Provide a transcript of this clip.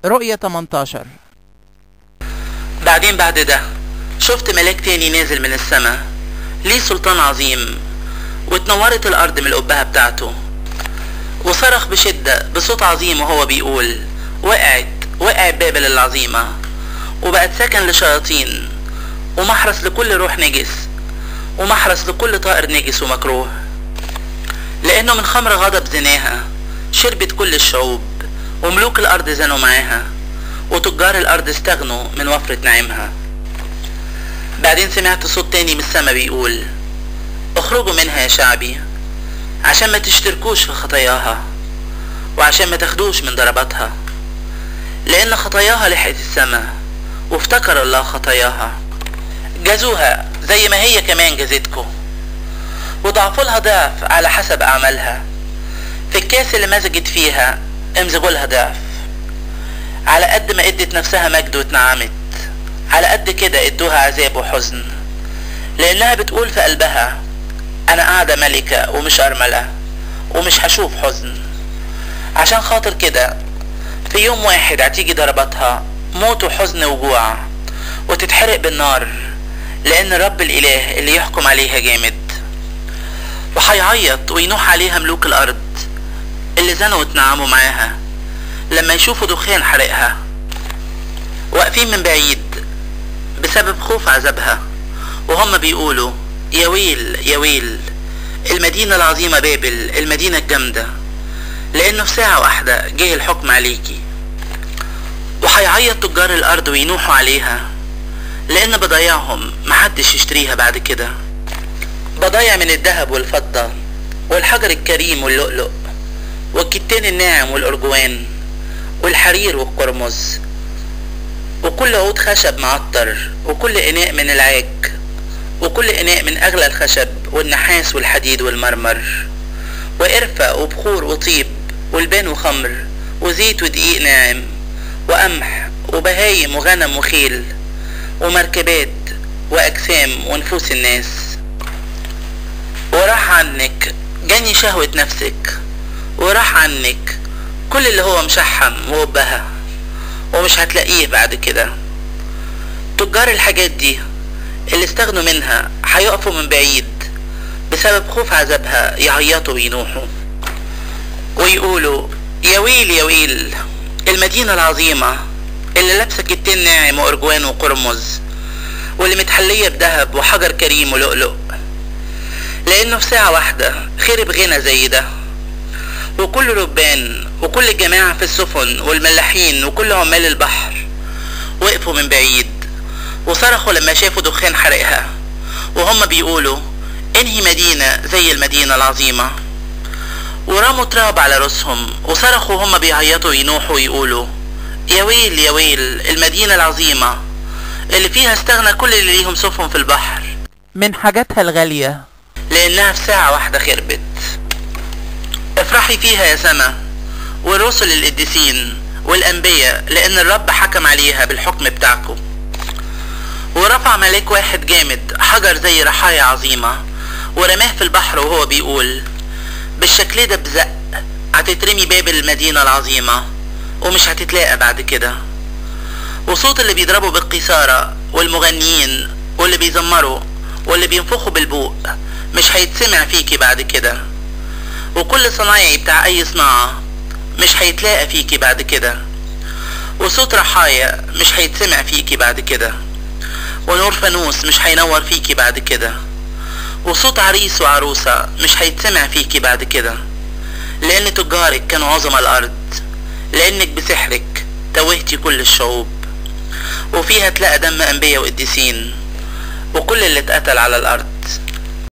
رؤية 18 بعدين بعد ده شفت ملاك تاني نازل من السماء ليه سلطان عظيم واتنورت الأرض من القبهة بتاعته وصرخ بشدة بصوت عظيم وهو بيقول وقعت وقعت بابل العظيمة وبقت سكن لشياطين ومحرس لكل روح نجس ومحرس لكل طائر نجس ومكروه لأنه من خمر غضب زناها شربت كل الشعوب وملوك الأرض زنوا معاها وتجار الأرض استغنوا من وفرة نعيمها بعدين سمعت صوت تاني من السما بيقول اخرجوا منها يا شعبي عشان ما تشتركوش في خطاياها وعشان ما تاخدوش من ضرباتها لأن خطاياها لحقت السما وافتكر الله خطاياها جازوها زي ما هي كمان جازتكم وضعفوا لها ضعف على حسب أعمالها في الكاس اللي مزجت فيها امزجوا لها ضعف على قد ما ادت نفسها مجد واتنعمت على قد كده ادوها عذاب وحزن لانها بتقول في قلبها انا قاعدة ملكة ومش ارملة ومش هشوف حزن عشان خاطر كده في يوم واحد هتيجي ضرباتها موت وحزن وجوع وتتحرق بالنار لان رب الاله اللي يحكم عليها جامد وهيعيط وينوح عليها ملوك الارض اللي زنوا واتنعموا معاها لما يشوفوا دخان حرقها واقفين من بعيد بسبب خوف عذابها وهم بيقولوا يا ويل يا ويل المدينة العظيمة بابل المدينة الجامدة لأنه في ساعة واحدة جه الحكم عليكي وهيعيط تجار الأرض وينوحوا عليها لأن بضايعهم محدش يشتريها بعد كده بضايع من الذهب والفضة والحجر الكريم واللؤلؤ والكتان الناعم والأرجوان والحرير والقرمز وكل عود خشب معطر وكل إناء من العاج وكل إناء من أغلى الخشب والنحاس والحديد والمرمر وقرفة وبخور وطيب والبان وخمر وزيت ودقيق ناعم وقمح وبهايم وغنم وخيل ومركبات وأجسام ونفوس الناس وراح عنك جني شهوة نفسك وراح عنك كل اللي هو مشحم وبها ومش هتلاقيه بعد كده تجار الحاجات دي اللي استغنوا منها هيقفوا من بعيد بسبب خوف عذابها يعيطوا وينوحوا ويقولوا يا ويل يا ويل المدينة العظيمة اللي لابسة كتين ناعم وأرجوان وقرمز واللي متحلية بذهب وحجر كريم ولؤلؤ لأنه في ساعة واحدة خرب غنى زي ده وكل ربان وكل الجماعة في السفن والملاحين وكل عمال البحر وقفوا من بعيد وصرخوا لما شافوا دخان حرقها وهم بيقولوا انهي مدينة زي المدينة العظيمة ورموا تراب على رؤوسهم وصرخوا هم بيعيطوا ينوحوا ويقولوا يا ويل يا ويل المدينة العظيمة اللي فيها استغنى كل اللي ليهم سفن في البحر من حاجاتها الغالية لأنها في ساعة واحدة خربت افرحي فيها يا سما والرسل القديسين والأنبياء لأن الرب حكم عليها بالحكم بتاعكم ورفع ملاك واحد جامد حجر زي رحايا عظيمة ورماه في البحر وهو بيقول بالشكل ده بزق هتترمي باب المدينة العظيمة ومش هتتلاقى بعد كده وصوت اللي بيضربوا بالقيثارة والمغنيين واللي بيزمروا واللي بينفخوا بالبوق مش هيتسمع فيكي بعد كده وكل صنايعي بتاع اي صناعة مش هيتلاقى فيكي بعد كده وصوت رحايا مش هيتسمع فيكي بعد كده ونور فانوس مش هينور فيكي بعد كده وصوت عريس وعروسة مش هيتسمع فيكي بعد كده لأن تجارك كانوا عظم الأرض لأنك بسحرك توهتي كل الشعوب وفيها تلاقى دم أنبياء وقديسين وكل اللي اتقتل على الأرض